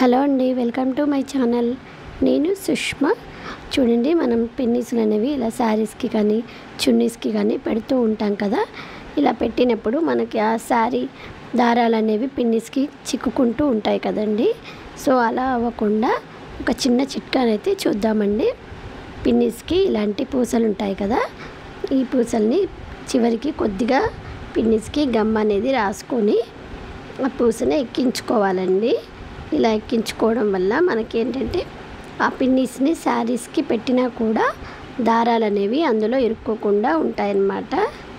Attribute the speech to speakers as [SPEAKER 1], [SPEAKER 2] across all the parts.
[SPEAKER 1] hello అండి welcome to my channel నేను సుష్మా చూడండి మనం పిన్నీసులు అనేవి ఇలా శారీస్కి కానీ చున్నీస్కి కానీ పెడుతూ ఉంటాం కదా ఇలా పెట్టినప్పుడు మనకి ఆ శారీ దారాలు అనేవి పిన్నీస్కి చిక్కుకుంటూ ఉంటాయి కదండి సో అలా అవ్వకుండా ఒక చిన్న చిట్కానైతే చూద్దామండి పిన్నీస్కి ఇలాంటి పూసలు ఉంటాయి కదా ఈ పూసల్ని చివరికి కొద్దిగా పిన్నీస్కి గమ్ అనేది రాసుకొని ఆ పూసని ఎక్కించుకోవాలండి ఇలా ఎక్కించుకోవడం వల్ల మనకి ఏంటంటే ఆ పిన్నీస్ని శారీస్కి పెట్టినా కూడా దారాలు అనేవి అందులో ఇరుక్కోకుండా ఉంటాయన్నమాట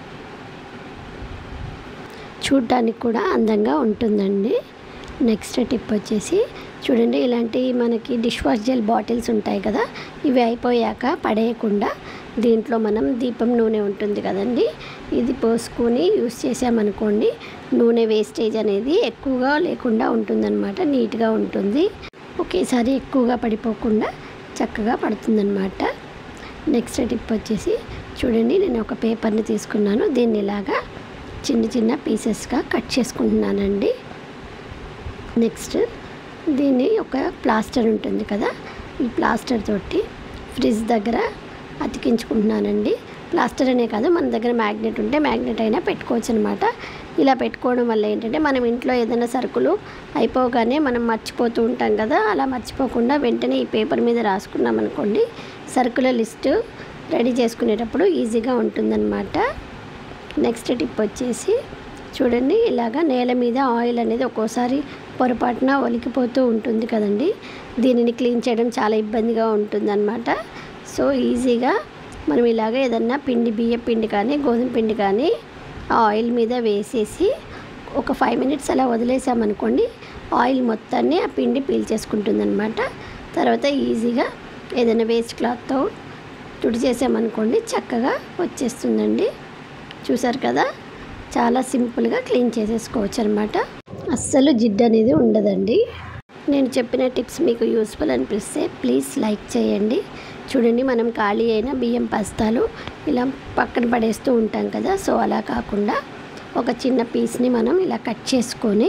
[SPEAKER 1] చూడ్డానికి కూడా అందంగా ఉంటుందండి నెక్స్ట్ టిప్ వచ్చేసి చూడండి ఇలాంటి మనకి డిష్ వాష్ జెల్ బాటిల్స్ ఉంటాయి కదా ఇవి అయిపోయాక పడేయకుండా దీంట్లో మనం దీపం నూనె ఉంటుంది కదండి ఇది పోసుకొని యూస్ చేసామనుకోండి నూనె వేస్టేజ్ అనేది ఎక్కువగా లేకుండా ఉంటుందన్నమాట నీట్గా ఉంటుంది ఒకేసారి ఎక్కువగా పడిపోకుండా చక్కగా పడుతుందన్నమాట నెక్స్ట్ టిప్ వచ్చేసి చూడండి నేను ఒక పేపర్ని తీసుకున్నాను దీన్ని ఇలాగా చిన్న చిన్న పీసెస్గా కట్ చేసుకుంటున్నానండి నెక్స్ట్ దీన్ని ఒక ప్లాస్టర్ ఉంటుంది కదా ఈ ప్లాస్టర్ తోటి ఫ్రిడ్జ్ దగ్గర అతికించుకుంటున్నానండి ప్లాస్టర్ అనే కాదు మన దగ్గర మ్యాగ్నెట్ ఉంటే మ్యాగ్నెట్ అయినా పెట్టుకోవచ్చు అనమాట ఇలా పెట్టుకోవడం వల్ల ఏంటంటే మనం ఇంట్లో ఏదైనా సరుకులు అయిపోగానే మనం మర్చిపోతూ ఉంటాం కదా అలా మర్చిపోకుండా వెంటనే ఈ పేపర్ మీద రాసుకున్నాం అనుకోండి సరుకుల లిస్టు రెడీ చేసుకునేటప్పుడు ఈజీగా ఉంటుందన్నమాట నెక్స్ట్ టిప్ వచ్చేసి చూడండి ఇలాగా నేల మీద ఆయిల్ అనేది ఒక్కోసారి పొరపాటున ఒలికిపోతూ ఉంటుంది కదండి దీనిని క్లీన్ చేయడం చాలా ఇబ్బందిగా ఉంటుందన్నమాట సో ఈజీగా మనం ఇలాగ ఏదన్నా పిండి బియ్య పిండి కానీ గోధుమ పిండి కానీ ఆ ఆయిల్ మీద వేసేసి ఒక ఫైవ్ మినిట్స్ అలా వదిలేసామనుకోండి ఆయిల్ మొత్తాన్ని ఆ పిండి పీల్చేసుకుంటుందన్నమాట తర్వాత ఈజీగా ఏదైనా వేస్ట్ క్లాత్తో తుడిచేసామనుకోండి చక్కగా వచ్చేస్తుందండి చూసారు కదా చాలా సింపుల్గా క్లీన్ చేసేసుకోవచ్చు అనమాట అస్సలు జిడ్డు అనేది ఉండదండి నేను చెప్పిన టిప్స్ మీకు యూస్ఫుల్ అనిపిస్తే ప్లీజ్ లైక్ చేయండి చూడండి మనం ఖాళీ అయిన బియ్యం బస్తాలు ఇలా పక్కన పడేస్తూ ఉంటాం కదా సో అలా కాకుండా ఒక చిన్న పీస్ని మనం ఇలా కట్ చేసుకొని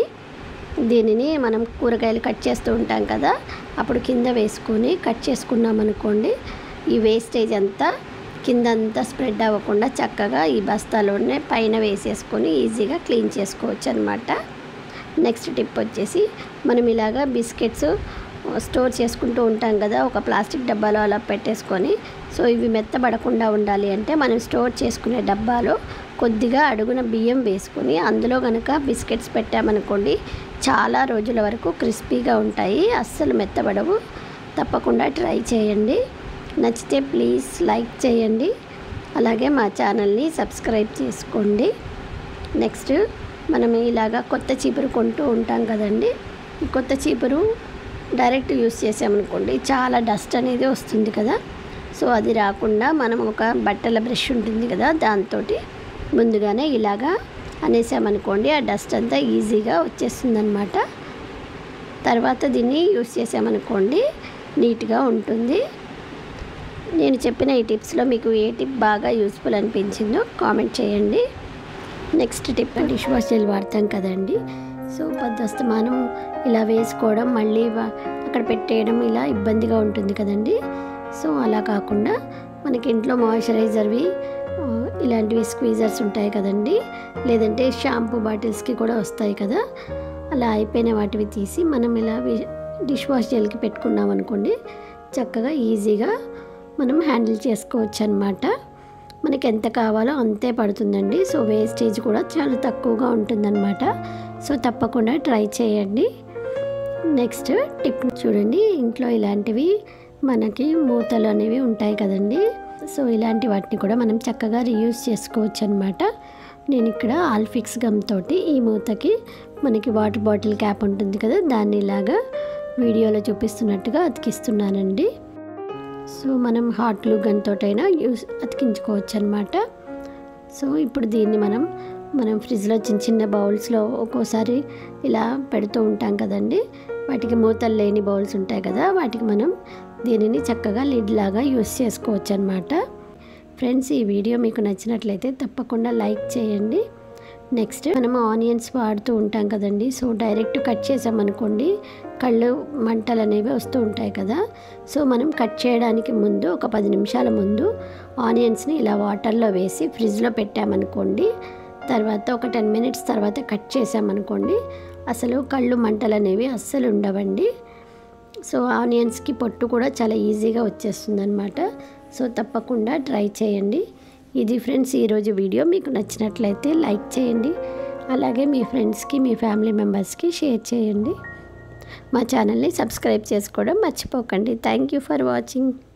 [SPEAKER 1] దీనిని మనం కూరగాయలు కట్ చేస్తూ ఉంటాం కదా అప్పుడు కింద వేసుకొని కట్ చేసుకున్నాం అనుకోండి ఈ వేస్టేజ్ అంతా కింద అంతా స్ప్రెడ్ అవ్వకుండా చక్కగా ఈ బస్తాలోనే పైన వేసేసుకొని ఈజీగా క్లీన్ చేసుకోవచ్చు అనమాట నెక్స్ట్ టిప్ వచ్చేసి మనం ఇలాగా బిస్కెట్స్ స్టోర్ చేసుకుంటూ ఉంటాం కదా ఒక ప్లాస్టిక్ డబ్బాలో అలా పెట్టేసుకొని సో ఇవి మెత్తబడకుండా ఉండాలి అంటే మనం స్టోర్ చేసుకునే డబ్బాలో కొద్దిగా అడుగున బియ్యం వేసుకొని అందులో కనుక బిస్కెట్స్ పెట్టామనుకోండి చాలా రోజుల వరకు క్రిస్పీగా ఉంటాయి అస్సలు మెత్తబడవు తప్పకుండా ట్రై చేయండి నచ్చితే ప్లీజ్ లైక్ చేయండి అలాగే మా ఛానల్ని సబ్స్క్రైబ్ చేసుకోండి నెక్స్ట్ మనం ఇలాగా కొత్త చీపురు కొంటూ ఉంటాం కదండి ఈ కొత్త చీపురు డైరెక్ట్ యూస్ చేసామనుకోండి చాలా డస్ట్ అనేది వస్తుంది కదా సో అది రాకుండా మనం ఒక బట్టల బ్రష్ ఉంటుంది కదా దాంతో ముందుగానే ఇలాగా అనేసామనుకోండి ఆ డస్ట్ అంతా ఈజీగా వచ్చేస్తుంది తర్వాత దీన్ని యూస్ చేసామనుకోండి నీట్గా ఉంటుంది నేను చెప్పిన ఈ టిప్స్లో మీకు ఏ టిప్ బాగా యూస్ఫుల్ అనిపించిందో కామెంట్ చేయండి next tip dish wash gel వాడతాం కదండి సో పొద్దుస్తమానం ఇలా వేసుకోవడం మళ్ళీ వా- అక్కడ పెట్టేయడం ఇలా ఇబ్బందిగా ఉంటుంది కదండి సో అలా కాకుండా మనకి ఇంట్లో మాయిశ్చరైజర్వి ఆ, ఇలాంటివి స్క్వీజర్స్ ఉంటాయి కదండి లేదంటే షాంపూ బాటిల్స్కి కూడా వస్తాయి కదా అలా అయిపోయిన వాటివి తీసి మనం ఇలా వి- డిష్ వాష్ జెల్కి పెట్టుకున్నాం అనుకోండి చక్కగా ఈజీగా మనం హ్యాండిల్ చేసుకోవచ్చు అనమాట మనకి ఎంత కావాలో అంతే పడుతుందండి సో వేస్టేజ్ కూడా చాలా తక్కువగా ఉంటుందన్నమాట సో తప్పకుండా ట్రై చేయండి నెక్స్ట్ టిప్ చూడండి ఇంట్లో ఇలాంటివి మనకి మూతలు అనేవి ఉంటాయి కదండి సో ఇలాంటి వాటిని కూడా మనం చక్కగా రీయూజ్ చేసుకోవచ్చు అనమాట నేను ఇక్కడ ఆల్ఫిక్స్ గమ్ తోటి ఈ మూతకి మనకి వాటర్ బాటిల్ క్యాప్ ఉంటుంది కదా దాన్ని ఇలాగా వీడియోలో చూపిస్తున్నట్టుగా అతికిస్తున్నానండి సో మనం హాట్ గ్లూ గన్ తోటైనా యూస్ అతికించుకోవచ్చు అనమాట సో ఇప్పుడు దీన్ని మనం మనం ఫ్రిడ్జ్లో చిన్న చిన్న బౌల్స్లో ఒక్కోసారి ఇలా పెడుతూ ఉంటాం కదండి వాటికి మూతలు లేని బౌల్స్ ఉంటాయి కదా వాటికి మనం దీనిని చక్కగా లిడ్ లాగా యూస్ చేసుకోవచ్చు అనమాట ఫ్రెండ్స్ ఈ వీడియో మీకు నచ్చినట్లయితే తప్పకుండా లైక్ చేయండి నెక్స్ట్ మనం ఆనియన్స్ వాడుతూ ఉంటాం కదండి సో డైరెక్ట్ కట్ చేసామనుకోండి కళ్ళు మంటలు అనేవి వస్తూ ఉంటాయి కదా సో మనం కట్ చేయడానికి ముందు ఒక పది నిమిషాల ముందు ఆనియన్స్ని ఇలా వాటర్లో వేసి ఫ్రిడ్జ్లో పెట్టామనుకోండి తర్వాత ఒక టెన్ మినిట్స్ తర్వాత కట్ చేసామనుకోండి అసలు కళ్ళు మంటలు అనేవి అస్సలు ఉండవండి సో ఆనియన్స్కి పొట్టు కూడా చాలా ఈజీగా వచ్చేస్తుంది అనమాట సో తప్పకుండా ట్రై చేయండి ఇది ఫ్రెండ్స్ ఈరోజు వీడియో మీకు నచ్చినట్లయితే లైక్ చేయండి అలాగే మీ ఫ్రెండ్స్కి మీ ఫ్యామిలీ మెంబర్స్కి షేర్ చేయండి మా ఛానల్ని సబ్స్క్రైబ్ చేసుకోవడం మర్చిపోకండి థ్యాంక్ యూ ఫర్ వాచింగ్